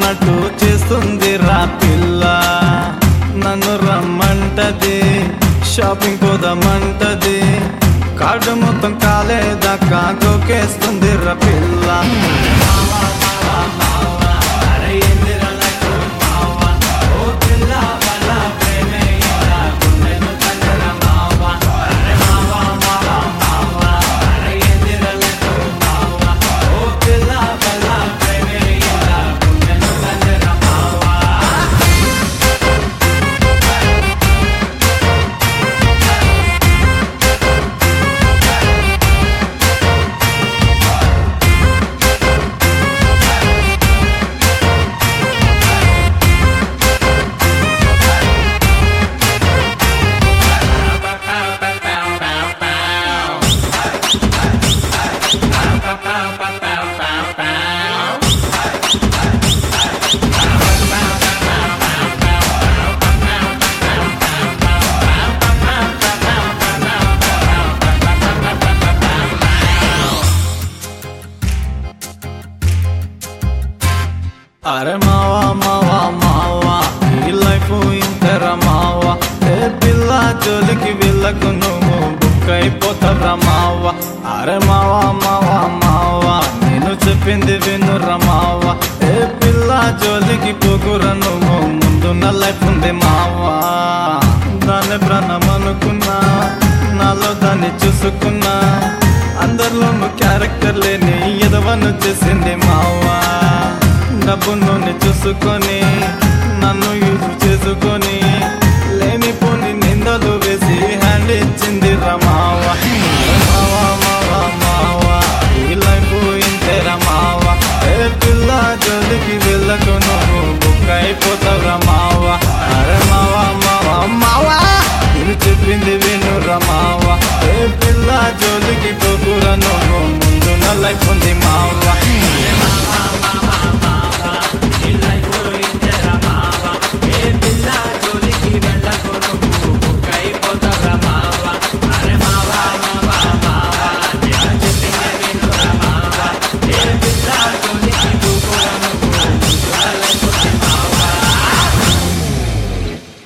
అన్నట్టు చేస్తుంది రా పిల్ల నన్ను రమ్మంటది షాపింగ్ పోదామంటది కార్డు మొత్తం కాలేదాకా గోకేస్తుంది రా పిల్ల అరే ఏందిరా లైఫ్ మావా? ఓ పిల్ల వాళ్ళ ప్రేమే ఇలా గుండెను తండ్రిరా మావా. అరే మావా, మావా, మావా. అరే ఏందిరా లైఫ్ మావా? ఓ పిల్ల వాళ్ళ ప్రేమే ఇలా గుండెను తండ్రిరా మావా. అరే మావా మావా మావా ఈ లైఫ్ ఇంతరా మావా ఏ పిల్ల జోలికి వెళ్ళకు నువ్వు బుక్ అయిపోతారా మావా అరే మావా మావా మావా నేను చెప్పింది వినురా మావా ఏ పిల్ల జోలికి పోకురా నువ్వు ముందున్న లైఫ్ ఉంది మావా దాన్ని ప్రాణం అనుకున్నా నాలో దాన్ని చూసుకున్నా అందరిలోనూ క్యారెక్టర్ లేని ఎదవను చేసింది మావా డబ్బును చూసుకొని నన్ను యూజ్ చేసుకొని లేనిపోని నిందలు వేసి హ్యాండ్ ఇచ్చింది రమావా మావా మావా మావా ఈ లైఫ్ ఇంతే రమావా ఏ పిల్ల జోలికి వెళ్ళకు నువ్వు బుక్ అయిపోతావు రమావా అరే మావా మావా మావా నేను చెప్పింది విను రమావా ఏ పిల్ల జోలికి పోకురా నువ్వు ముందున్న లైఫ్ ఉంది